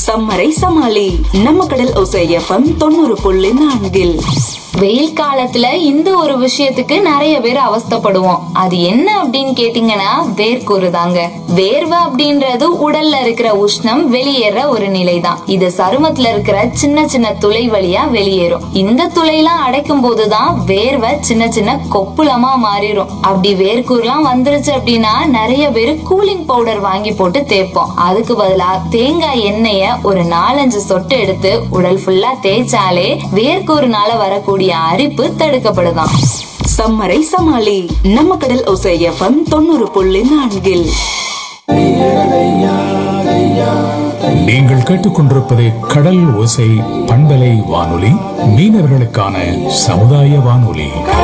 சம்மரை சமாளி நம்ம கடல் ஒசை எஃப்எம் தொண்ணூறு புள்ளி நான்கில் வெயில் காலத்துல இந்த ஒரு விஷயத்துக்கு நிறைய பேர் அவஸ்தைப்படுவோம் அது என்ன அப்படின்னு கேட்டீங்கன்னா வேர்க்கூறு தாங்க வேர்வை அப்படின்றது உடல்ல இருக்கிற உஷ்ணம் வெளியேற ஒரு நிலைதான் இது சருமத்துல இருக்கிற சின்ன சின்ன துளை வழியா வெளியேறும் இந்த துளையெல்லாம் அடைக்கும் போதுதான் வேர்வை சின்ன சின்ன கொப்புளமா மாறிடும் அப்படி வேர்க்கூறுலாம் வந்துருச்சு அப்படின்னா நிறைய பேர் கூலிங் பவுடர் வாங்கி போட்டு தேய்ப்போம் அதுக்கு பதிலா தேங்காய் எண்ணெய ஒரு நாலஞ்சு சொட்டு எடுத்து உடல் ஃபுல்லா தேய்ச்சாலே வேர்க்கூறுனால வரக்கூடிய அரிப்பு தடுக்கப்படுதாம் சம்மரை சமாளி நம்ம கடல் ஒசை எஃப்எம் தொண்ணூறு புள்ளி நான்கில் நீங்கள் கேட்டுக்கொண்டிருப்பது கடல் ஓசை பண்பலை வானொலி மீனவர்களுக்கான சமுதாய வானொலி